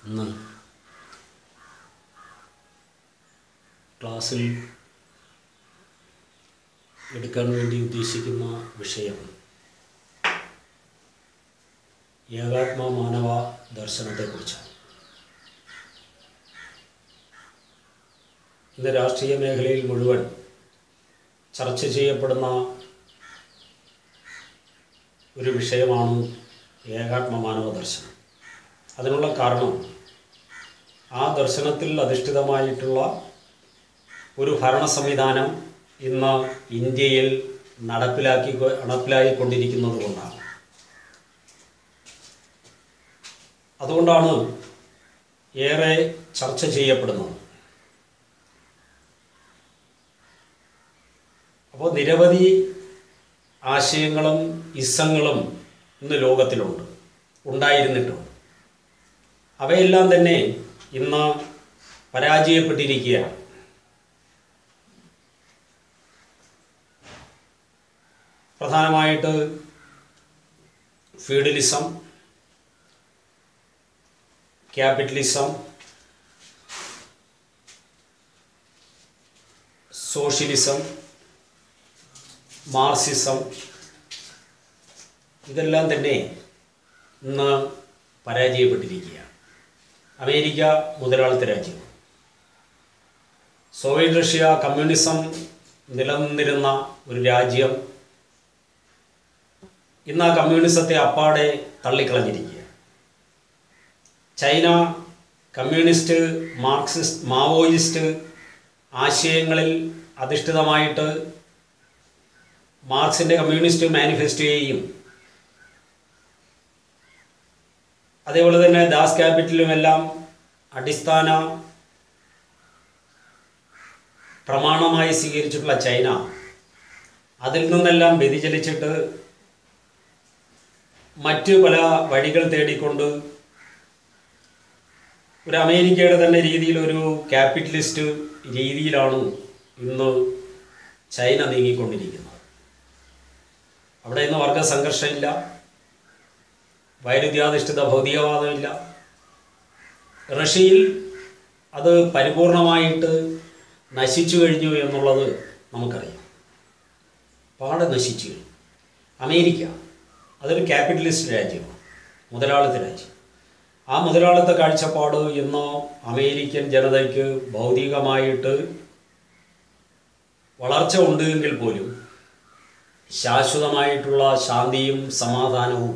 ഇന്ന് ക്ലാസ്സിൽ എടുക്കാൻ വേണ്ടി ഉദ്ദേശിക്കുന്ന വിഷയം ഏകാത്മ മാനവ ദർശനത്തെക്കുറിച്ചാണ് ഇന്ന് രാഷ്ട്രീയ മേഖലയിൽ മുഴുവൻ ചർച്ച ചെയ്യപ്പെടുന്ന ഒരു വിഷയമാണ് ഏകാത്മ മാനവ ദർശനം അതിനുള്ള കാരണം ആ ദർശനത്തിൽ അധിഷ്ഠിതമായിട്ടുള്ള ഒരു ഭരണ സംവിധാനം ഇന്ന് ഇന്ത്യയിൽ നടപ്പിലാക്കി നടപ്പിലായിക്കൊണ്ടിരിക്കുന്നത് കൊണ്ടാണ് അതുകൊണ്ടാണ് ഏറെ ചർച്ച ചെയ്യപ്പെടുന്നത് അപ്പോൾ നിരവധി ആശയങ്ങളും ഇസങ്ങളും ഇന്ന് ലോകത്തിലുണ്ട് ഉണ്ടായിരുന്നിട്ടുണ്ട് അവയെല്ലാം തന്നെ ഇന്ന് പരാജയപ്പെട്ടിരിക്കുകയാണ് പ്രധാനമായിട്ട് ഫ്യൂഡലിസം ക്യാപിറ്റലിസം സോഷ്യലിസം മാർസിസം ഇതെല്ലാം തന്നെ ഇന്ന് പരാജയപ്പെട്ടിരിക്കുകയാണ് അമേരിക്ക മുതലാളിത്ത രാജ്യം സോവിയറ്റ് റഷ്യ കമ്മ്യൂണിസം നിലനിന്നിരുന്ന ഒരു രാജ്യം ഇന്ന് ആ കമ്മ്യൂണിസത്തെ അപ്പാടെ തള്ളിക്കളഞ്ഞിരിക്കുക ചൈന കമ്മ്യൂണിസ്റ്റ് മാർക്സിസ്റ്റ് മാവോയിസ്റ്റ് ആശയങ്ങളിൽ അധിഷ്ഠിതമായിട്ട് മാർക്സിൻ്റെ കമ്മ്യൂണിസ്റ്റ് മാനിഫെസ്റ്റോയെയും അതേപോലെ തന്നെ ദാസ് ക്യാപിറ്റലുമെല്ലാം അടിസ്ഥാന പ്രമാണമായി സ്വീകരിച്ചിട്ടുള്ള ചൈന അതിൽ നിന്നെല്ലാം വ്യതിചലിച്ചിട്ട് മറ്റ് പല വഴികൾ തേടിക്കൊണ്ട് ഒരു അമേരിക്കയുടെ തന്നെ രീതിയിൽ ഒരു ക്യാപിറ്റലിസ്റ്റ് രീതിയിലാണ് ഇന്ന് ചൈന നീങ്ങിക്കൊണ്ടിരിക്കുന്നത് അവിടെ ഇന്ന് വർഗ സംഘർഷമില്ല വൈരുദ്ധ്യാധിഷ്ഠിത ഭൗതികവാദമില്ല റഷ്യയിൽ അത് പരിപൂർണമായിട്ട് നശിച്ചു കഴിഞ്ഞു എന്നുള്ളത് നമുക്കറിയാം പാടെ നശിച്ചു കഴിഞ്ഞു അമേരിക്ക അതൊരു ക്യാപിറ്റലിസ്റ്റ് രാജ്യമാണ് മുതലാളിത്ത രാജ്യം ആ മുതലാളിത്ത കാഴ്ചപ്പാട് ഇന്ന് അമേരിക്കൻ ജനതയ്ക്ക് ഭൗതികമായിട്ട് വളർച്ച ഉണ്ട് എങ്കിൽ പോലും ശാശ്വതമായിട്ടുള്ള ശാന്തിയും സമാധാനവും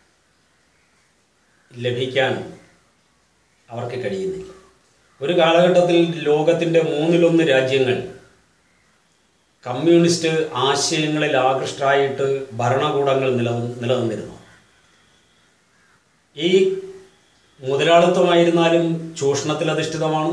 ലഭിക്കാൻ അവർക്ക് കഴിയുന്നില്ല ഒരു കാലഘട്ടത്തിൽ ലോകത്തിൻ്റെ മൂന്നിലൊന്ന് രാജ്യങ്ങൾ കമ്മ്യൂണിസ്റ്റ് ആശയങ്ങളിൽ ആകൃഷ്ടരായിട്ട് ഭരണകൂടങ്ങൾ നില നിലനിന്നിരുന്നു ഈ മുതലാളിത്തമായിരുന്നാലും ചൂഷണത്തിൽ അധിഷ്ഠിതമാണ്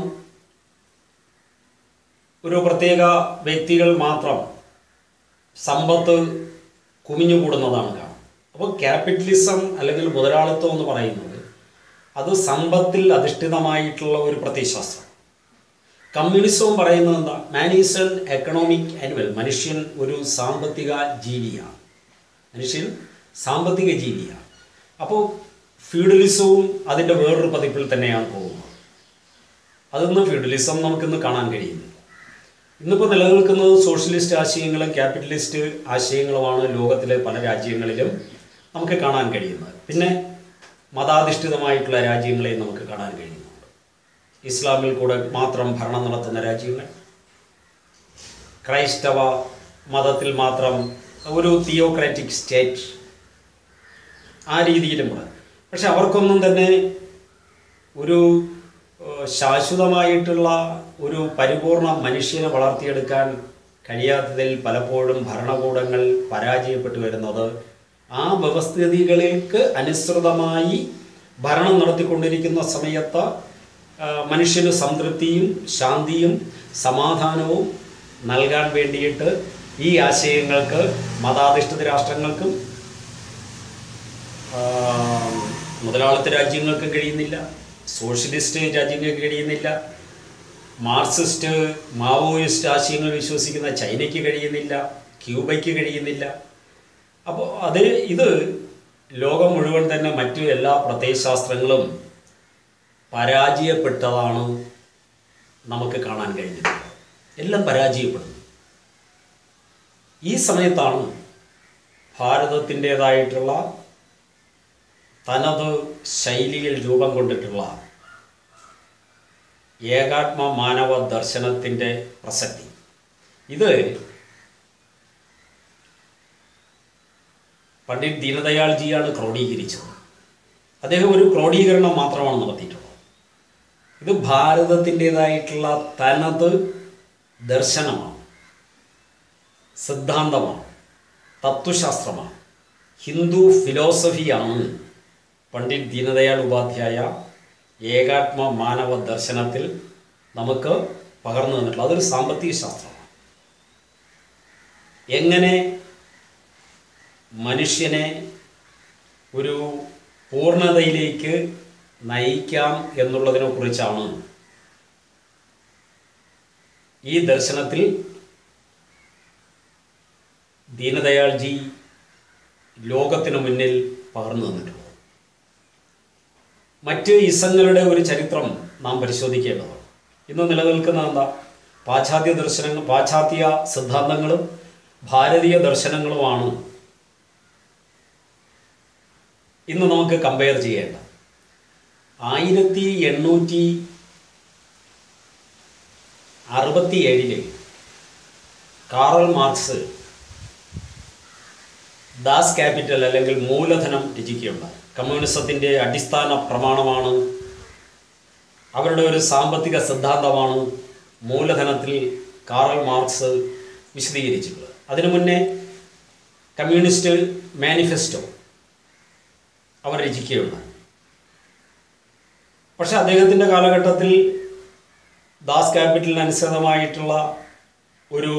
ഒരു പ്രത്യേക വ്യക്തികൾ മാത്രം സമ്പത്ത് കുമിഞ്ഞുകൂടുന്നതാണ് കാണും അപ്പോൾ ക്യാപിറ്റലിസം അല്ലെങ്കിൽ മുതലാളിത്തം എന്ന് പറയുന്നത് അത് സമ്പത്തിൽ അധിഷ്ഠിതമായിട്ടുള്ള ഒരു പ്രത്യയശാസ്ത്രം കമ്മ്യൂണിസവും പറയുന്നത് എന്താ man is an economic animal മനുഷ്യൻ ഒരു സാമ്പത്തിക ജീവിയാണ് മനുഷ്യൻ സാമ്പത്തിക ജീവിയാണ് അപ്പോൾ ഫ്യൂഡലിസവും അതിൻ്റെ വേറൊരു പതിപ്പിൽ തന്നെയാണ് പോകുന്നത് അതൊന്നും ഫ്യൂഡലിസം നമുക്കിന്ന് കാണാൻ കഴിയുന്നില്ല ഇന്നിപ്പോൾ നിലനിൽക്കുന്നത് സോഷ്യലിസ്റ്റ് ആശയങ്ങളും ക്യാപിറ്റലിസ്റ്റ് ആശയങ്ങളുമാണ് ലോകത്തിലെ പല രാജ്യങ്ങളിലും നമുക്ക് കാണാൻ കഴിയുന്നത് പിന്നെ മതാധിഷ്ഠിതമായിട്ടുള്ള രാജ്യങ്ങളെ നമുക്ക് കാണാൻ കഴിയുന്നുണ്ട് ഇസ്ലാമിൽ കൂടെ മാത്രം ഭരണം നടത്തുന്ന രാജ്യങ്ങൾ ക്രൈസ്തവ മതത്തിൽ മാത്രം ഒരു തിയോക്രാറ്റിക് സ്റ്റേറ്റ് ആ രീതിയിലുമുണ്ട് പക്ഷെ അവർക്കൊന്നും തന്നെ ഒരു ശാശ്വതമായിട്ടുള്ള ഒരു പരിപൂർണ മനുഷ്യനെ വളർത്തിയെടുക്കാൻ കഴിയാത്തതിൽ പലപ്പോഴും ഭരണകൂടങ്ങൾ പരാജയപ്പെട്ടു വരുന്നത് ആ വ്യവസ്ഥിതികൾക്ക് അനുസൃതമായി ഭരണം നടത്തിക്കൊണ്ടിരിക്കുന്ന സമയത്ത് മനുഷ്യന് സംതൃപ്തിയും ശാന്തിയും സമാധാനവും നൽകാൻ വേണ്ടിയിട്ട് ഈ ആശയങ്ങൾക്ക് മതാധിഷ്ഠിത രാഷ്ട്രങ്ങൾക്കും മുതലാളിത്ത രാജ്യങ്ങൾക്കും കഴിയുന്നില്ല സോഷ്യലിസ്റ്റ് രാജ്യങ്ങൾക്ക് കഴിയുന്നില്ല മാർക്സിസ്റ്റ് മാവോയിസ്റ്റ് ആശയങ്ങൾ വിശ്വസിക്കുന്ന ചൈനയ്ക്ക് കഴിയുന്നില്ല ക്യൂബയ്ക്ക് കഴിയുന്നില്ല അപ്പോൾ അത് ഇത് ലോകം മുഴുവൻ തന്നെ മറ്റു എല്ലാ പ്രത്യയശാസ്ത്രങ്ങളും പരാജയപ്പെട്ടതാണ് നമുക്ക് കാണാൻ കഴിഞ്ഞിട്ടുള്ളത് എല്ലാം പരാജയപ്പെടുന്നു ഈ സമയത്താണ് ഭാരതത്തിൻ്റേതായിട്ടുള്ള തനത് ശൈലിയിൽ രൂപം കൊണ്ടിട്ടുള്ള ഏകാത്മ മാനവ ദർശനത്തിൻ്റെ പ്രസക്തി ഇത് പണ്ഡിറ്റ് ദീനദയാൾജിയാണ് ക്രോഡീകരിച്ചത് അദ്ദേഹം ഒരു ക്രോഡീകരണം മാത്രമാണ് നടത്തിയിട്ടുള്ളത് ഇത് ഭാരതത്തിൻ്റെതായിട്ടുള്ള തനത് ദർശനമാണ് സിദ്ധാന്തമാണ് തത്വശാസ്ത്രമാണ് ഹിന്ദു ഫിലോസഫിയാണ് പണ്ഡിറ്റ് ദീനദയാൾ ഉപാധ്യായ ഏകാത്മ മാനവ ദർശനത്തിൽ നമുക്ക് പകർന്നു തന്നിട്ടുള്ളത് അതൊരു സാമ്പത്തിക ശാസ്ത്രമാണ് എങ്ങനെ മനുഷ്യനെ ഒരു പൂർണ്ണതയിലേക്ക് നയിക്കാം എന്നുള്ളതിനെ കുറിച്ചാണ് ഈ ദർശനത്തിൽ ദീനദയാൾജി ലോകത്തിനു മുന്നിൽ പകർന്നു തന്നിട്ടുള്ളത് മറ്റ് ഇസങ്ങളുടെ ഒരു ചരിത്രം നാം പരിശോധിക്കേണ്ടതാണ് ഇന്ന് നിലനിൽക്കുന്ന എന്താ പാശ്ചാത്യ ദർശനങ്ങൾ പാശ്ചാത്യ സിദ്ധാന്തങ്ങളും ഭാരതീയ ദർശനങ്ങളുമാണ് ഇന്ന് നമുക്ക് കമ്പയർ ചെയ്യേണ്ട ആയിരത്തി എണ്ണൂറ്റി അറുപത്തി ഏഴില് കാറൽ മാർക്സ് ദാസ് ക്യാപിറ്റൽ അല്ലെങ്കിൽ മൂലധനം രചിക്കുകയുണ്ടായി കമ്മ്യൂണിസത്തിൻ്റെ അടിസ്ഥാന പ്രമാണമാണ് അവരുടെ ഒരു സാമ്പത്തിക സിദ്ധാന്തമാണ് മൂലധനത്തിൽ കാറൽ മാർക്സ് വിശദീകരിച്ചിട്ടുള്ളത് അതിനു മുന്നേ കമ്മ്യൂണിസ്റ്റ് മാനിഫെസ്റ്റോ അവർ രചിക്കുകയുണ്ടായി പക്ഷെ അദ്ദേഹത്തിൻ്റെ കാലഘട്ടത്തിൽ ദാസ് ക്യാപിറ്റലിന് അനുസൃതമായിട്ടുള്ള ഒരു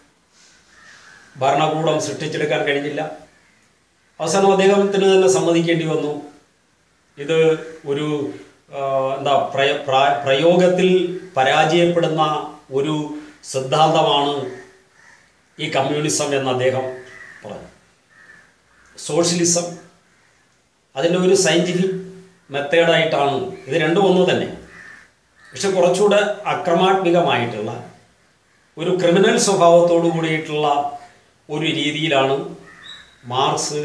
ഭരണകൂടം സൃഷ്ടിച്ചെടുക്കാൻ കഴിഞ്ഞില്ല അവസാനം അദ്ദേഹത്തിന് തന്നെ സമ്മതിക്കേണ്ടി വന്നു ഇത് ഒരു ആ, എന്താ പ്രയ പ്ര- പ്രയോഗത്തിൽ പരാജയപ്പെടുന്ന ഒരു സിദ്ധാന്തമാണ് ഈ കമ്മ്യൂണിസം എന്ന് അദ്ദേഹം പറഞ്ഞു സോഷ്യലിസം അതിൻ്റെ ഒരു സയൻറ്റിഫിക് മെത്തേഡായിട്ടാണ് ഇത് രണ്ടും ഒന്ന് തന്നെ പക്ഷെ കുറച്ചുകൂടെ അക്രമാത്മികമായിട്ടുള്ള ഒരു ക്രിമിനൽ സ്വഭാവത്തോടു കൂടിയിട്ടുള്ള ഒരു രീതിയിലാണ് മാർക്സ്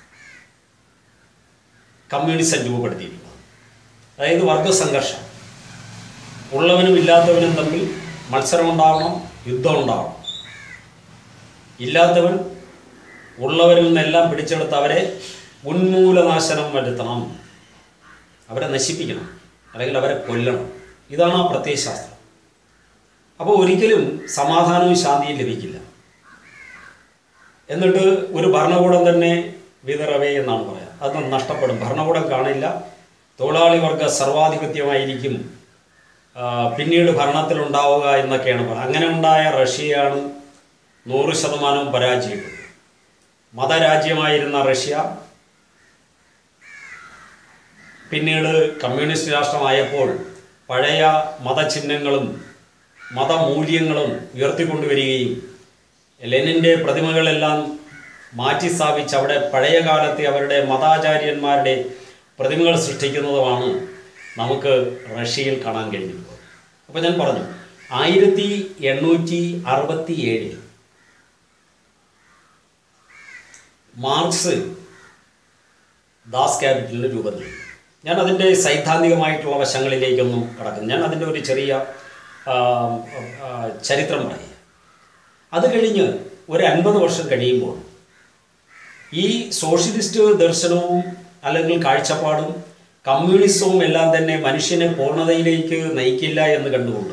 കമ്മ്യൂണിസം രൂപപ്പെടുത്തിയിട്ടുള്ളത് അതായത് വർഗസംഘർഷം ഉള്ളവനും ഇല്ലാത്തവനും തമ്മിൽ മത്സരം ഉണ്ടാവണം യുദ്ധം ഉണ്ടാവണം ഇല്ലാത്തവൻ ഉള്ളവരിൽ നിന്നെല്ലാം പിടിച്ചെടുത്ത് അവരെ ഉന്മൂലനാശനം വരുത്തണം അവരെ നശിപ്പിക്കണം അല്ലെങ്കിൽ അവരെ കൊല്ലണം ഇതാണ് ആ പ്രത്യയശാസ്ത്രം അപ്പോൾ ഒരിക്കലും സമാധാനവും ശാന്തിയും ലഭിക്കില്ല എന്നിട്ട് ഒരു ഭരണകൂടം തന്നെ വിതറവേ എന്നാണ് പറയാം അത് നഷ്ടപ്പെടും ഭരണകൂടം കാണില്ല തൊഴിലാളി വർഗ സർവാധിപത്യമായിരിക്കും ആ, പിന്നീട് ഭരണത്തിലുണ്ടാവുക എന്നൊക്കെയാണ് പറയുന്നത് അങ്ങനെ ഉണ്ടായ റഷ്യയാണ് നൂറ് ശതമാനവും പരാജയപ്പെട്ടു മതരാജ്യമായിരുന്ന റഷ്യ പിന്നീട് കമ്മ്യൂണിസ്റ്റ് രാഷ്ട്രമായപ്പോൾ പഴയ മതചിഹ്നങ്ങളും മതമൂല്യങ്ങളും ഉയർത്തിക്കൊണ്ടുവരികയും ലെനിൻ്റെ പ്രതിമകളെല്ലാം മാറ്റി സ്ഥാപിച്ച് അവിടെ പഴയ കാലത്തെ അവരുടെ മതാചാര്യന്മാരുടെ പ്രതിമകൾ സൃഷ്ടിക്കുന്നതുമാണ് നമുക്ക് റഷ്യയിൽ കാണാൻ കഴിഞ്ഞിട്ടുള്ളത് അപ്പോൾ ഞാൻ പറഞ്ഞു ആയിരത്തി എണ്ണൂറ്റി അറുപത്തി ഏഴിൽ മാർക്സ് ദാസ് ക്യാപിറ്റലിന് രൂപം നൽകി ഞാൻ അതിൻ്റെ സൈദ്ധാന്തികമായിട്ടുള്ള വശങ്ങളിലേക്കൊന്നും കടക്കുന്നു ഞാൻ അതിൻ്റെ ഒരു ചെറിയ ആ, ആ, ചരിത്രം പറയുക അത് കഴിഞ്ഞ് ഒരു അൻപത് വർഷം കഴിയുമ്പോൾ ഈ സോഷ്യലിസ്റ്റ് ദർശനവും അല്ലെങ്കിൽ കാഴ്ചപ്പാടും കമ്മ്യൂണിസവും എല്ലാം തന്നെ മനുഷ്യനെ പൂർണ്ണതയിലേക്ക് നയിക്കില്ല എന്ന് കണ്ടുകൊണ്ട്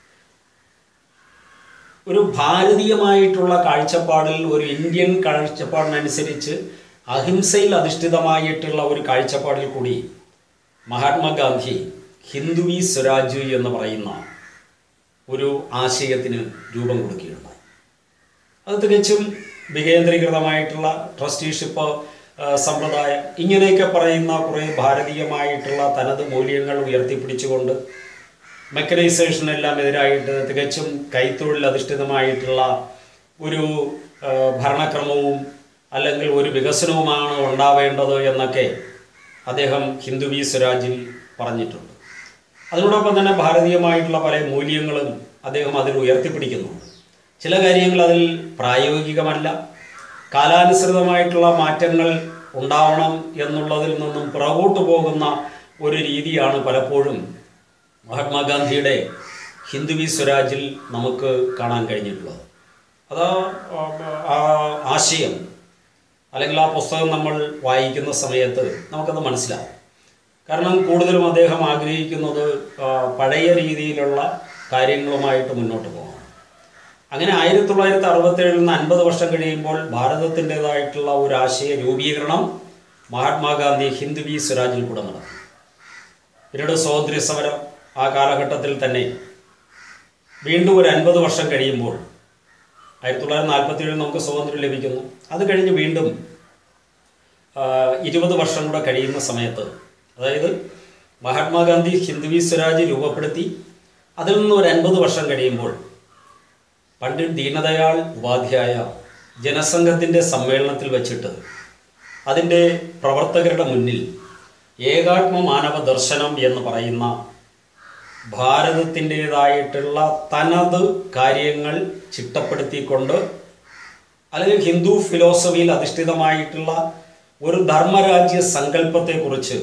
ഒരു ഭാരതീയമായിട്ടുള്ള കാഴ്ചപ്പാടിൽ ഒരു ഇന്ത്യൻ കാഴ്ചപ്പാടിനനുസരിച്ച് അഹിംസയിൽ അധിഷ്ഠിതമായിട്ടുള്ള ഒരു കാഴ്ചപ്പാടിൽ കൂടി മഹാത്മാഗാന്ധി ഹിന്ദുവി സ്വരാജ് എന്ന് പറയുന്ന ഒരു ആശയത്തിന് രൂപം കൊടുക്കുകയുണ്ടായി അത് തികച്ചും വികേന്ദ്രീകൃതമായിട്ടുള്ള ട്രസ്റ്റിഷിപ്പ് സമ്പ്രദായം ഇങ്ങനെയൊക്കെ പറയുന്ന കുറേ ഭാരതീയമായിട്ടുള്ള തനത് മൂല്യങ്ങൾ ഉയർത്തിപ്പിടിച്ചുകൊണ്ട് മെക്കനൈസേഷൻ എല്ലാം എതിരായിട്ട് തികച്ചും കൈത്തൊഴിൽ അധിഷ്ഠിതമായിട്ടുള്ള ഒരു ആ, ഭരണക്രമവും അല്ലെങ്കിൽ ഒരു വികസനവുമാണ് ഉണ്ടാവേണ്ടത് എന്നൊക്കെ അദ്ദേഹം ഹിന്ദുവി സ്വരാജിൽ പറഞ്ഞിട്ടുണ്ട് അതിനോടൊപ്പം തന്നെ ഭാരതീയമായിട്ടുള്ള പല മൂല്യങ്ങളും അദ്ദേഹം അതിൽ ഉയർത്തിപ്പിടിക്കുന്നുണ്ട് ചില കാര്യങ്ങൾ അതിൽ പ്രായോഗികമല്ല കാലാനുസൃതമായിട്ടുള്ള മാറ്റങ്ങൾ ഉണ്ടാവണം എന്നുള്ളതിൽ നിന്നും പുറകോട്ട് പോകുന്ന ഒരു രീതിയാണ് പലപ്പോഴും മഹാത്മാഗാന്ധിയുടെ ഹിന്ദുവി സ്വരാജിൽ നമുക്ക് കാണാൻ കഴിഞ്ഞിട്ടുള്ളത് അത് ആ ആശയം അല്ലെങ്കിൽ ആ പുസ്തകം നമ്മൾ വായിക്കുന്ന സമയത്ത് നമുക്കത് മനസ്സിലാവും കാരണം കൂടുതലും അദ്ദേഹം ആഗ്രഹിക്കുന്നത് ആ, പഴയ രീതിയിലുള്ള കാര്യങ്ങളുമായിട്ട് മുന്നോട്ട് പോകണം അങ്ങനെ ആയിരത്തി തൊള്ളായിരത്തി അറുപത്തേഴിൽ നിന്ന് അൻപത് വർഷം കഴിയുമ്പോൾ ഭാരതത്തിൻ്റെതായിട്ടുള്ള ഒരു ആശയ രൂപീകരണം മഹാത്മാഗാന്ധി ഹിന്ദുവി സ്വരാജിൽ കൂടെ നടത്തി പിന്നീട് സ്വാതന്ത്ര്യ സമരം ആ കാലഘട്ടത്തിൽ തന്നെ വീണ്ടും ഒരു അൻപത് വർഷം കഴിയുമ്പോൾ ആയിരത്തി തൊള്ളായിരത്തി നാൽപ്പത്തി ഏഴിൽ നമുക്ക് സ്വാതന്ത്ര്യം ലഭിക്കുന്നു അത് കഴിഞ്ഞ് വീണ്ടും ആ, ഇരുപത് വർഷം കൂടെ കഴിയുന്ന സമയത്ത് അതായത് മഹാത്മാഗാന്ധി ഹിന്ദുവി സ്വരാജ് രൂപപ്പെടുത്തി അതിൽ നിന്ന് ഒരു അൻപത് വർഷം കഴിയുമ്പോൾ പണ്ഡിറ്റ് ദീനദയാൾ ഉപാധ്യായ ജനസംഘത്തിൻ്റെ സമ്മേളനത്തിൽ വച്ചിട്ട് അതിൻ്റെ പ്രവർത്തകരുടെ മുന്നിൽ ഏകാത്മ മാനവ ദർശനം എന്ന് പറയുന്ന ഭാരതത്തിൻ്റെതായിട്ടുള്ള തനത് കാര്യങ്ങൾ ചിട്ടപ്പെടുത്തിക്കൊണ്ട് അല്ലെങ്കിൽ ഹിന്ദു ഫിലോസഫിയിൽ അധിഷ്ഠിതമായിട്ടുള്ള ഒരു ധർമ്മരാജ്യ സങ്കല്പത്തെക്കുറിച്ച്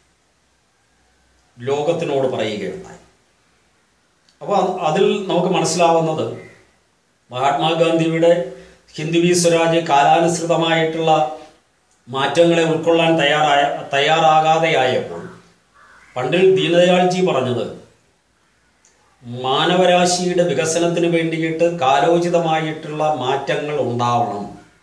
ലോകത്തിനോട് പറയുകയുണ്ടായി അപ്പോൾ അത് അതിൽ നമുക്ക് മനസ്സിലാവുന്നത് മഹാത്മാഗാന്ധിയുടെ ഹിന്ദുവി സ്വരാജ് കാലാനുസൃതമായിട്ടുള്ള മാറ്റങ്ങളെ ഉൾക്കൊള്ളാൻ തയ്യാറായ തയ്യാറാകാതെയായപ്പോൾ പണ്ഡിറ്റ് ദീനദയാൾജി പറഞ്ഞത് മാനവരാശിയുടെ വികസനത്തിന് വേണ്ടിയിട്ട് കാലോചിതമായിട്ടുള്ള മാറ്റങ്ങൾ ഉണ്ടാവണം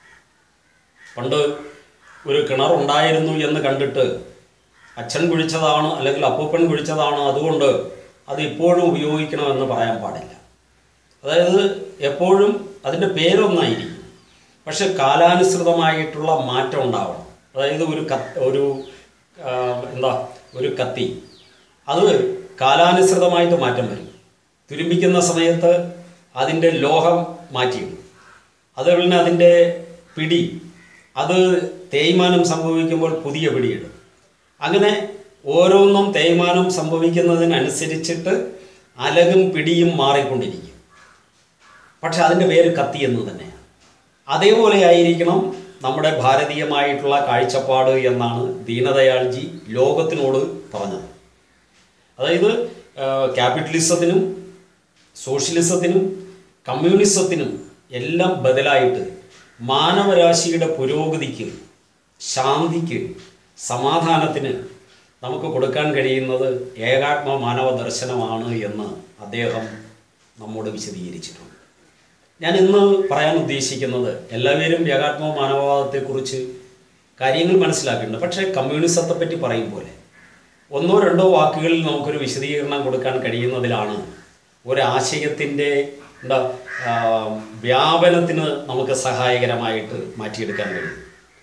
പണ്ട് ഒരു കിണർ ഉണ്ടായിരുന്നു എന്ന് കണ്ടിട്ട് അച്ഛൻ കുഴിച്ചതാണ് അല്ലെങ്കിൽ അപ്പൂപ്പൻ കുഴിച്ചതാണ് അതുകൊണ്ട് അത് ഇപ്പോഴും ഉപയോഗിക്കണമെന്ന് പറയാൻ പാടില്ല അതായത് എപ്പോഴും അതിൻ്റെ പേരൊന്നായിരിക്കും പക്ഷെ കാലാനുസൃതമായിട്ടുള്ള മാറ്റം ഉണ്ടാവണം അതായത് ഒരു കത്ത് ഒരു ആ, എന്താ ഒരു കത്തി അത് കാലാനുസൃതമായിട്ട് മാറ്റം വരും തുരുമ്പിക്കുന്ന സമയത്ത് അതിൻ്റെ ലോഹം മാറ്റിയിടും അതുപോലെ തന്നെ അതിൻ്റെ പിടി അത് തേയ്മാനം സംഭവിക്കുമ്പോൾ പുതിയ പിടിയിടും അങ്ങനെ ഓരോന്നും തേയ്മാനം സംഭവിക്കുന്നതിനനുസരിച്ചിട്ട് അലകും പിടിയും മാറിക്കൊണ്ടിരിക്കും പക്ഷെ അതിൻ്റെ പേര് കത്തി എന്ന് തന്നെയാണ് അതേപോലെ ആയിരിക്കണം നമ്മുടെ ഭാരതീയമായിട്ടുള്ള കാഴ്ചപ്പാട് എന്നാണ് ദീനദയാൾജി ലോകത്തിനോട് പറഞ്ഞത് അതായത് ക്യാപിറ്റലിസത്തിനും സോഷ്യലിസത്തിനും കമ്മ്യൂണിസത്തിനും എല്ലാം ബദലായിട്ട് മാനവരാശിയുടെ പുരോഗതിക്ക് ശാന്തിക്ക് സമാധാനത്തിന് നമുക്ക് കൊടുക്കാൻ കഴിയുന്നത് ഏകാത്മ മാനവ ദർശനമാണ് എന്ന് അദ്ദേഹം നമ്മോട് വിശദീകരിച്ചിട്ടുണ്ട് ഞാൻ ഇന്ന് പറയാൻ ഉദ്ദേശിക്കുന്നത് എല്ലാവരും ഏകാത്മ മാനവവാദത്തെക്കുറിച്ച് കാര്യങ്ങൾ മനസ്സിലാക്കുന്നുണ്ട് പക്ഷേ കമ്മ്യൂണിസത്തെ പറ്റി പറയും പോലെ ഒന്നോ രണ്ടോ വാക്കുകളിൽ നമുക്കൊരു വിശദീകരണം കൊടുക്കാൻ കഴിയുന്നതിലാണ് ഒരാശയത്തിൻ്റെ എന്താ ആ, വ്യാപനത്തിന് നമുക്ക് സഹായകരമായിട്ട് മാറ്റിയെടുക്കാൻ കഴിയും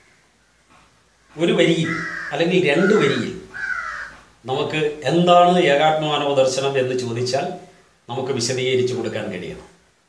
ഒരു വരിയിൽ അല്ലെങ്കിൽ രണ്ട് വരിയിൽ നമുക്ക് എന്താണ് ഏകാത്മമാനവ ദർശനം എന്ന് ചോദിച്ചാൽ നമുക്ക് വിശദീകരിച്ചു കൊടുക്കാൻ കഴിയണം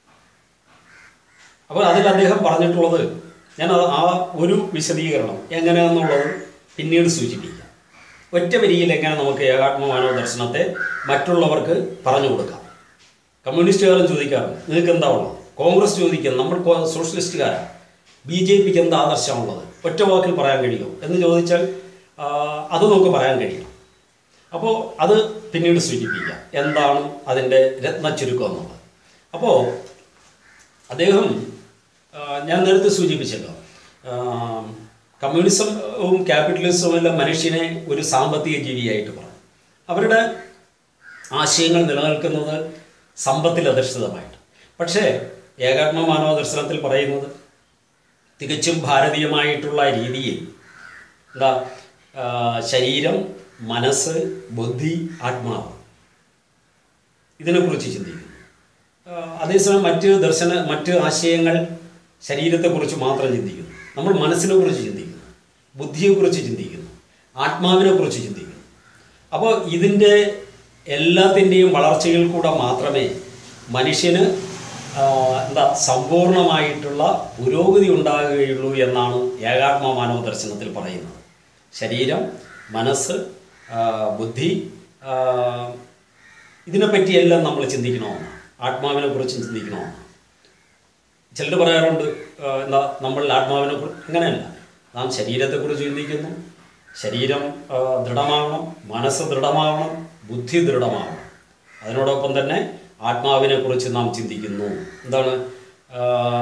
അപ്പോൾ അതിൽ അദ്ദേഹം പറഞ്ഞിട്ടുള്ളത് ഞാൻ അത് ആ ഒരു വിശദീകരണം എങ്ങനെയാണെന്നുള്ളത് പിന്നീട് സൂചിപ്പിക്കാം ഒറ്റ വരിയിൽ എങ്ങനെ നമുക്ക് ഏകാത്മമാനവ ദർശനത്തെ മറ്റുള്ളവർക്ക് പറഞ്ഞു കൊടുക്കാം കമ്മ്യൂണിസ്റ്റുകാരും ചോദിക്കാറുണ്ട് നിങ്ങൾക്ക് എന്താ ഉള്ളത് കോൺഗ്രസ് ചോദിക്കും നമ്മൾ കോ- സോഷ്യലിസ്റ്റുകാരാണ് ബി ജെ പിക്ക് എന്താ ആദർശമുള്ളത് ഒറ്റ വാക്കിൽ പറയാൻ കഴിയുമോ എന്ന് ചോദിച്ചാൽ ആ, അത് നമുക്ക് പറയാൻ കഴിയും അപ്പോൾ അത് പിന്നീട് സൂചിപ്പിക്കാം എന്താണ് അതിൻ്റെ രത്ന ചുരുക്കം എന്നുള്ളത് അപ്പോൾ അദ്ദേഹം ആ, ഞാൻ നേരത്തെ സൂചിപ്പിച്ചല്ലോ ആ, കമ്മ്യൂണിസവും ക്യാപിറ്റലിസവും എല്ലാം മനുഷ്യനെ ഒരു സാമ്പത്തിക ജീവിയായിട്ട് പറഞ്ഞു അവരുടെ ആശയങ്ങൾ നിലനിൽക്കുന്നത് സമ്പത്തിൽ അധിഷ്ഠിതമായിട്ട് പക്ഷേ ഏകാത്മ മാനവ ദർശനത്തിൽ പറയുന്നത് തികച്ചും ഭാരതീയമായിട്ടുള്ള രീതിയിൽ എന്താ ആ, ശരീരം മനസ്സ് ബുദ്ധി ആത്മാവ് ഇതിനെക്കുറിച്ച് ചിന്തിക്കുന്നു ആ, അതേസമയം മറ്റ് ദർശന മറ്റ് ആശയങ്ങൾ ശരീരത്തെക്കുറിച്ച് മാത്രം ചിന്തിക്കുന്നു നമ്മൾ മനസ്സിനെ കുറിച്ച് ചിന്തിക്കുന്നു ബുദ്ധിയെക്കുറിച്ച് ചിന്തിക്കുന്നു ആത്മാവിനെക്കുറിച്ച് ചിന്തിക്കുന്നു അപ്പോൾ ഇതിൻ്റെ എല്ലാത്തിൻ്റെയും വളർച്ചയിൽ കൂടെ മാത്രമേ മനുഷ്യന് ആ, എന്താ സമ്പൂർണമായിട്ടുള്ള പുരോഗതി ഉണ്ടാകുകയുള്ളൂ എന്നാണ് ഏകാത്മ മാനവ ദർശനത്തിൽ പറയുന്നത് ശരീരം മനസ്സ് ആ, ബുദ്ധി ആ, ഇതിനെപ്പറ്റിയെല്ലാം നമ്മൾ ചിന്തിക്കണമെന്ന് ആത്മാവിനെ കുറിച്ച് ചിന്തിക്കണമെന്ന് ചിലർ പറയാറുണ്ട് ആ, എന്താ നമ്മൾ ആത്മാവിനെ കുറിച്ച് അങ്ങനെയല്ല നാം ശരീരത്തെക്കുറിച്ച് ചിന്തിക്കുന്നു ശരീരം ആ, ദൃഢമാവണം മനസ്സ് ദൃഢമാവണം ബുദ്ധി ദൃഢമാവണം അതിനോടൊപ്പം തന്നെ ആത്മാവിനെ കുറിച്ച് നാം ചിന്തിക്കുന്നു എന്താണ് ആ,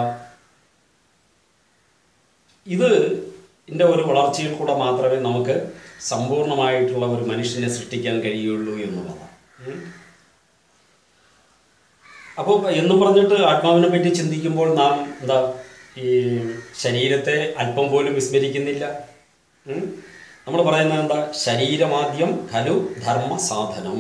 ഇത് ഇതിൻ്റെ ഒരു വളർച്ചയിൽ കൂടെ മാത്രമേ നമുക്ക് സമ്പൂർണ്ണമായിട്ടുള്ള ഒരു മനുഷ്യനെ സൃഷ്ടിക്കാൻ കഴിയുള്ളൂ എന്നുള്ളതാണ് ഉം. അപ്പോൾ എന്നും പറഞ്ഞിട്ട് ആത്മാവിനെ പറ്റി ചിന്തിക്കുമ്പോൾ നാം എന്താ ഈ ശരീരത്തെ അല്പം പോലും വിസ്മരിക്കുന്നില്ല നമ്മൾ പറയുന്നത് എന്താ ശരീരമാദ്യം ഖലു ധർമ്മ സാധനം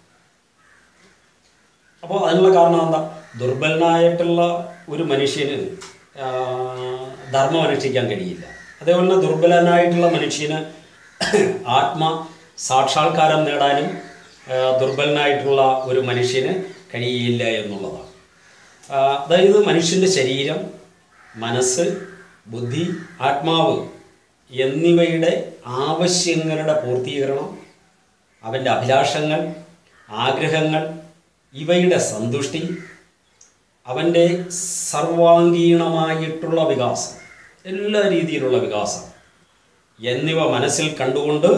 അപ്പോൾ അതിനുള്ള കാരണം എന്താ ദുർബലനായിട്ടുള്ള ഒരു മനുഷ്യന് ആ, ധർമ്മം അനുഷ്ഠിക്കാൻ കഴിയില്ല അതേപോലെ തന്നെ ദുർബലനായിട്ടുള്ള മനുഷ്യന് ആത്മ സാക്ഷാത്കാരം നേടാനും ആ, ദുർബലനായിട്ടുള്ള ഒരു മനുഷ്യന് കഴിയില്ല എന്നുള്ളതാണ് ആ, അതായത് മനുഷ്യൻ്റെ ശരീരം മനസ്സ് ബുദ്ധി ആത്മാവ് എന്നിവയുടെ ആവശ്യങ്ങളുടെ പൂർത്തീകരണം അവൻ്റെ അഭിലാഷങ്ങൾ ആഗ്രഹങ്ങൾ ഇവയുടെ സന്തുഷ്ടി അവൻ്റെ സർവാംഗീണമായിട്ടുള്ള വികാസം എല്ലാ രീതിയിലുള്ള വികാസം എന്നിവ മനസ്സിൽ കണ്ടുകൊണ്ട്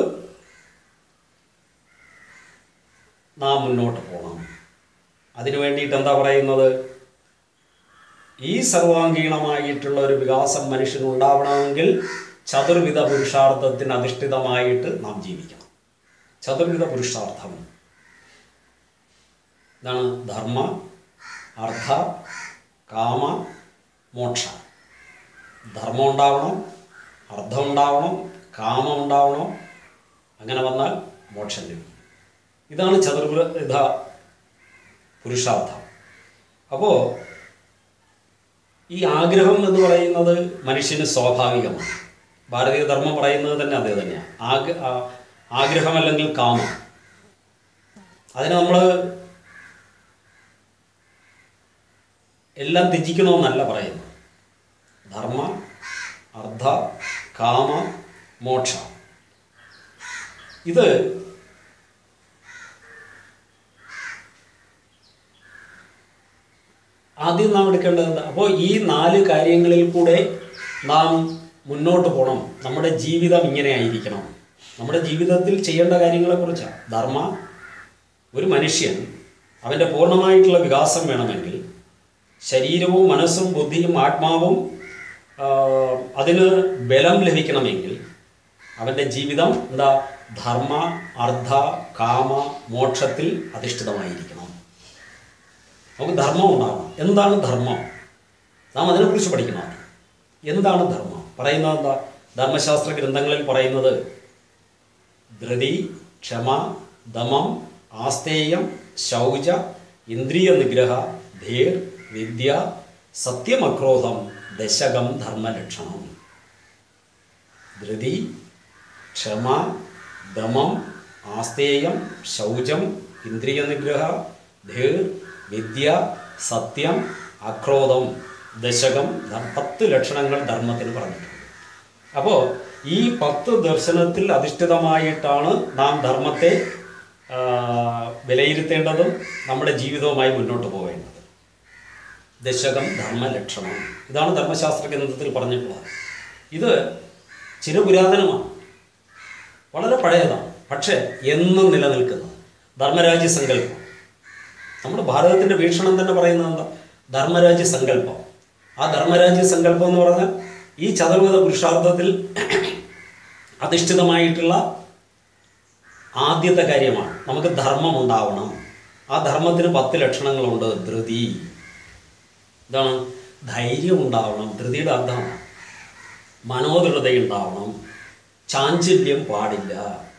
നാം മുന്നോട്ട് പോകണം അതിനു വേണ്ടിയിട്ട് എന്താ പറയുന്നത് ഈ സർവാംഗീണമായിട്ടുള്ള ഒരു വികാസം മനുഷ്യന് ഉണ്ടാവണമെങ്കിൽ ചതുർവിധ പുരുഷാർത്ഥത്തിന് അധിഷ്ഠിതമായിട്ട് നാം ജീവിക്കണം ചതുർവിധ പുരുഷാർത്ഥം ഇതാണ് ധർമ്മ അർത്ഥ കാമ മോക്ഷ ധർമ്മം ഉണ്ടാവണം അർത്ഥം ഉണ്ടാവണം കാമം ഉണ്ടാവണം അങ്ങനെ വന്നാൽ മോക്ഷം ലഭിക്കും ഇതാണ് ചതുർവിധ പുരുഷാർത്ഥം അപ്പോൾ ഈ ആഗ്രഹം എന്ന് പറയുന്നത് മനുഷ്യന് സ്വാഭാവികമാണ് ഭാരതീയ ധർമ്മം പറയുന്നത് തന്നെ അതേ തന്നെയാണ് ആഗ്ര ആ- ആഗ്രഹം അല്ലെങ്കിൽ കാമം അതിന് നമ്മൾ എല്ലാം ത്യജിക്കണമെന്നല്ല പറയുന്നത് ധർമ്മ അർദ്ധ കാമ മോക്ഷ ഇത് ആദ്യം നാം എടുക്കേണ്ടത് എന്താ അപ്പോൾ ഈ നാല് കാര്യങ്ങളിൽ കൂടെ നാം മുന്നോട്ട് പോകണം നമ്മുടെ ജീവിതം ഇങ്ങനെ ആയിരിക്കണം നമ്മുടെ ജീവിതത്തിൽ ചെയ്യേണ്ട കാര്യങ്ങളെക്കുറിച്ചാണ് ധർമ്മ ഒരു മനുഷ്യൻ അവൻ്റെ പൂർണ്ണമായിട്ടുള്ള വികാസം വേണമെങ്കിൽ ശരീരവും മനസ്സും ബുദ്ധിയും ആത്മാവും ആ, അതിന് ബലം ലഭിക്കണമെങ്കിൽ അവൻ്റെ ജീവിതം എന്താ ധർമ്മ അർദ്ധ കാമ മോക്ഷത്തിൽ അധിഷ്ഠിതമായിരിക്കണം നമുക്ക് ധർമ്മം ഉണ്ടാകണം എന്താണ് ധർമ്മം നാം അതിനെക്കുറിച്ച് പഠിക്കണം ആദ്യം. എന്താണ് ധർമ്മം പറയുന്നത് എന്താ ധർമ്മശാസ്ത്ര ഗ്രന്ഥങ്ങളിൽ പറയുന്നത് ധൃതി ക്ഷമ ദമം ആസ്തേയം ശൗച ഇന്ദ്രിയ നിഗ്രഹ ധീർ വിദ്യ സത്യമക്രോധം ദശകം ധർമ്മലക്ഷണം ധൃതി ക്ഷമ ദമം ആസ്തേയം ശൗചം ഇന്ദ്രിയ നിഗ്രഹ ധീർ വിദ്യ സത്യം അക്രോധം ദശകം ധ- പത്ത് ലക്ഷണങ്ങൾ ധർമ്മത്തിന് പറഞ്ഞിട്ടുണ്ട് അപ്പോൾ ഈ പത്ത് ദർശനത്തിൽ അധിഷ്ഠിതമായിട്ടാണ് നാം ധർമ്മത്തെ ആ, വിലയിരുത്തേണ്ടതും നമ്മുടെ ജീവിതവുമായി മുന്നോട്ട് പോകേണ്ടത് ദശകം ധർമ്മലക്ഷണം ഇതാണ് ധർമ്മശാസ്ത്ര ഗ്രന്ഥത്തിൽ പറഞ്ഞിട്ടുള്ളത് ഇത് ചിരപുരാതനമാണ് വളരെ പഴയതാണ് പക്ഷേ എന്നും നിലനിൽക്കുന്നത് ധർമ്മരാജ്യ സങ്കല്പം നമ്മുടെ ഭാരതത്തിൻ്റെ വീക്ഷണം തന്നെ പറയുന്നത് എന്താ ധർമ്മരാജ്യ സങ്കല്പം ആ ധർമ്മരാജ്യ സങ്കല്പം എന്ന് പറഞ്ഞാൽ ഈ ചതുർവിധ പുരുഷാർത്ഥത്തിൽ അധിഷ്ഠിതമായിട്ടുള്ള ആദ്യത്തെ കാര്യമാണ് നമുക്ക് ധർമ്മം ഉണ്ടാവണം ആ ധർമ്മത്തിന് പത്ത് ലക്ഷണങ്ങളുണ്ട് ധൃതി ഇതാണ് ധൈര്യം ഉണ്ടാവണം ധൃതിയുടെ അർത്ഥമാണ് മനോദൃഢത ഉണ്ടാവണം ചാഞ്ചല്യം പാടില്ല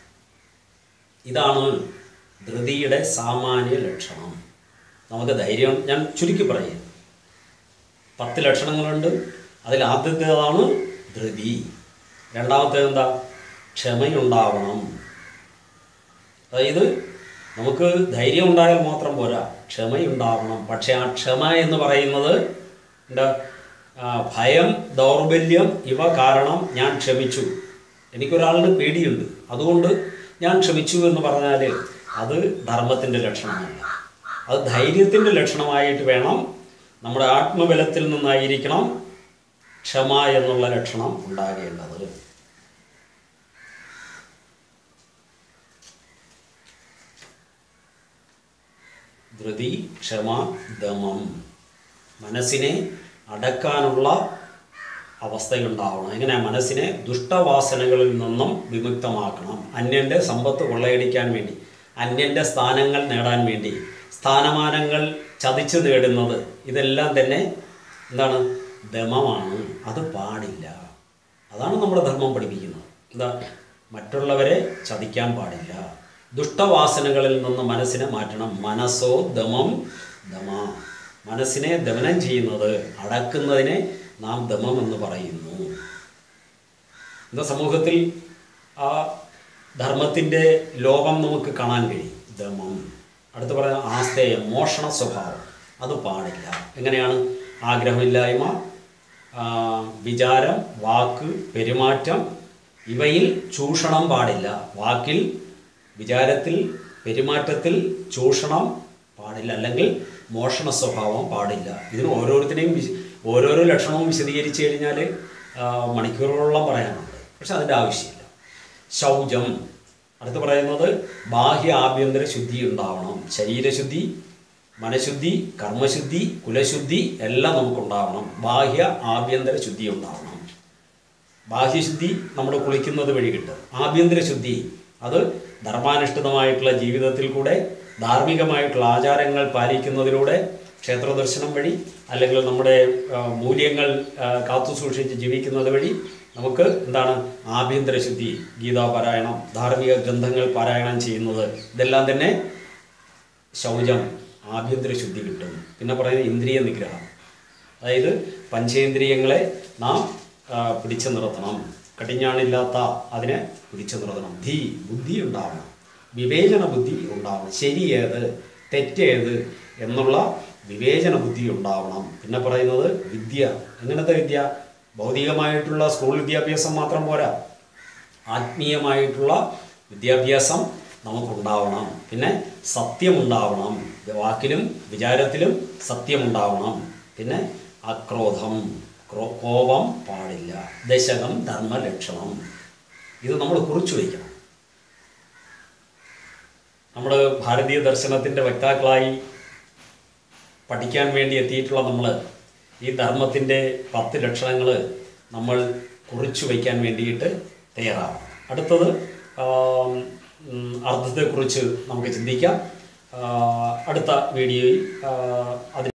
ഇതാണ് ധൃതിയുടെ സാമാന്യ ലക്ഷണം നമുക്ക് ധൈര്യം ഞാൻ ചുരുക്കി പറയും പത്ത് ലക്ഷണങ്ങളുണ്ട് അതിൽ ആദ്യത്തേതാണ് ധൃതി രണ്ടാമത്തേത് എന്താ ക്ഷമയുണ്ടാവണം അതായത് നമുക്ക് ധൈര്യം ഉണ്ടായാൽ മാത്രം പോരാ ക്ഷമയുണ്ടാവണം പക്ഷേ ആ ക്ഷമ എന്ന് പറയുന്നത് എന്താ ആ, ഭയം ദൗർബല്യം ഇവ കാരണം ഞാൻ ക്ഷമിച്ചു എനിക്കൊരാളുടെ പേടിയുണ്ട് അതുകൊണ്ട് ഞാൻ ക്ഷമിച്ചു എന്ന് പറഞ്ഞാൽ അത് ധർമ്മത്തിൻ്റെ ലക്ഷണമല്ല അത് ധൈര്യത്തിൻ്റെ ലക്ഷണമായിട്ട് വേണം നമ്മുടെ ആത്മബലത്തിൽ നിന്നായിരിക്കണം ക്ഷമ എന്നുള്ള ലക്ഷണം ഉണ്ടാകേണ്ടത് ധൃതി ക്ഷമ ദമം മനസ്സിനെ അടക്കാനുള്ള അവസ്ഥയുണ്ടാവണം എങ്ങനെ മനസ്സിനെ ദുഷ്ടവാസനകളിൽ നിന്നും വിമുക്തമാക്കണം അന്യൻ്റെ സമ്പത്ത് കൊള്ളയടിക്കാൻ വേണ്ടി അന്യൻ്റെ സ്ഥാനങ്ങൾ നേടാൻ വേണ്ടി സ്ഥാനമാനങ്ങൾ ചതിച്ചു നേടുന്നത് ഇതെല്ലാം തന്നെ എന്താണ് ദമമാണ് അത് പാടില്ല അതാണ് നമ്മുടെ ധർമ്മം പഠിപ്പിക്കുന്നത് എന്താ മറ്റുള്ളവരെ ചതിക്കാൻ പാടില്ല ദുഷ്ടവാസനകളിൽ നിന്ന് മനസ്സിനെ മാറ്റണം മനസ്സോ ദമം ദമ മനസ്സിനെ ദമനം ചെയ്യുന്നത് അടക്കുന്നതിനെ നാം ദമം എന്ന് പറയുന്നു ഇന്ന് സമൂഹത്തിൽ ആ ധർമ്മത്തിൻ്റെ ലോകം നമുക്ക് കാണാൻ കഴിയും ദമം അടുത്ത് പറയുന്ന ആസ്തേയം മോഷണ സ്വഭാവം അത് പാടില്ല എങ്ങനെയാണ് ആഗ്രഹമില്ലായ്മ ആ, വിചാരം വാക്ക് പെരുമാറ്റം ഇവയിൽ ചൂഷണം പാടില്ല വാക്കിൽ വിചാരത്തിൽ പെരുമാറ്റത്തിൽ ചൂഷണം പാടില്ല അല്ലെങ്കിൽ മോഷണ സ്വഭാവം പാടില്ല ഇതിന് ഓരോരുത്തരെയും വിശ- ഓരോരോ ലക്ഷണവും വിശദീകരിച്ചു കഴിഞ്ഞാൽ മണിക്കൂറുകളോളം പറയാനുണ്ട് പക്ഷെ അതിൻ്റെ ആവശ്യമില്ല ശൗചം അടുത്ത് പറയുന്നത് ബാഹ്യ ആഭ്യന്തര ശുദ്ധി ഉണ്ടാവണം ശരീരശുദ്ധി മനഃശുദ്ധി കർമ്മശുദ്ധി കുലശുദ്ധി എല്ലാം നമുക്കുണ്ടാവണം ബാഹ്യ ആഭ്യന്തര ശുദ്ധി ഉണ്ടാവണം ബാഹ്യശുദ്ധി നമ്മൾ കുളിക്കുന്നത് വഴി കിട്ടും ആഭ്യന്തര ശുദ്ധി അത് ധർമാനുഷ്ഠിതമായിട്ടുള്ള ജീവിതത്തിൽ കൂടെ ധാർമ്മികമായിട്ടുള്ള ആചാരങ്ങൾ പാലിക്കുന്നതിലൂടെ ക്ഷേത്ര ദർശനം വഴി അല്ലെങ്കിൽ നമ്മുടെ ആ, മൂല്യങ്ങൾ ആ, കാത്തു സൂക്ഷിച്ച് ജീവിക്കുന്നത് വഴി നമുക്ക് എന്താണ് ആഭ്യന്തര ശുദ്ധി ഗീതാപാരായണം ധാർമ്മിക ഗ്രന്ഥങ്ങൾ പാരായണം ചെയ്യുന്നത് ഇതെല്ലാം തന്നെ ശൗചം ആഭ്യന്തര ശുദ്ധി കിട്ടും പിന്നെ പറയുന്നത് ഇന്ദ്രിയ നിഗ്രഹം അതായത് പഞ്ചേന്ദ്രിയങ്ങളെ നാം ആ, പിടിച്ചു നിർത്തണം കടിഞ്ഞാണില്ലാത്ത അതിനെ പിടിച്ചു നിർത്തണം ധീ ബുദ്ധി ഉണ്ടാവണം വിവേചന ബുദ്ധി ഉണ്ടാവണം ശരിയേത് തെറ്റേത് എന്നുള്ള വിവേചന ബുദ്ധി ഉണ്ടാവണം പിന്നെ പറയുന്നത് വിദ്യ എങ്ങനത്തെ വിദ്യ ഭൗതികമായിട്ടുള്ള സ്കൂൾ വിദ്യാഭ്യാസം മാത്രം പോരാ ആത്മീയമായിട്ടുള്ള വിദ്യാഭ്യാസം നമുക്കുണ്ടാവണം പിന്നെ സത്യമുണ്ടാവണം വാക്കിലും വിചാരത്തിലും സത്യമുണ്ടാവണം പിന്നെ അക്രോധം ക്രോ- കോപം പാടില്ല ദശകം ധർമ്മലക്ഷണം ഇത് നമ്മൾ കുറിച്ചു വയ്ക്കണം നമ്മൾ ഭാരതീയ ദർശനത്തിൻ്റെ വക്താക്കളായി പഠിക്കാൻ വേണ്ടി എത്തിയിട്ടുള്ള നമ്മൾ ഈ ധർമ്മത്തിൻ്റെ പത്ത് ലക്ഷണങ്ങൾ നമ്മൾ കുറിച്ചു വയ്ക്കാൻ വേണ്ടിയിട്ട് തയ്യാറാണ് അടുത്തത് ആം, ഉം, അർത്ഥത്തെക്കുറിച്ച് നമുക്ക് ചിന്തിക്കാം ആ, അടുത്ത വീഡിയോയിൽ ആ, അതിന്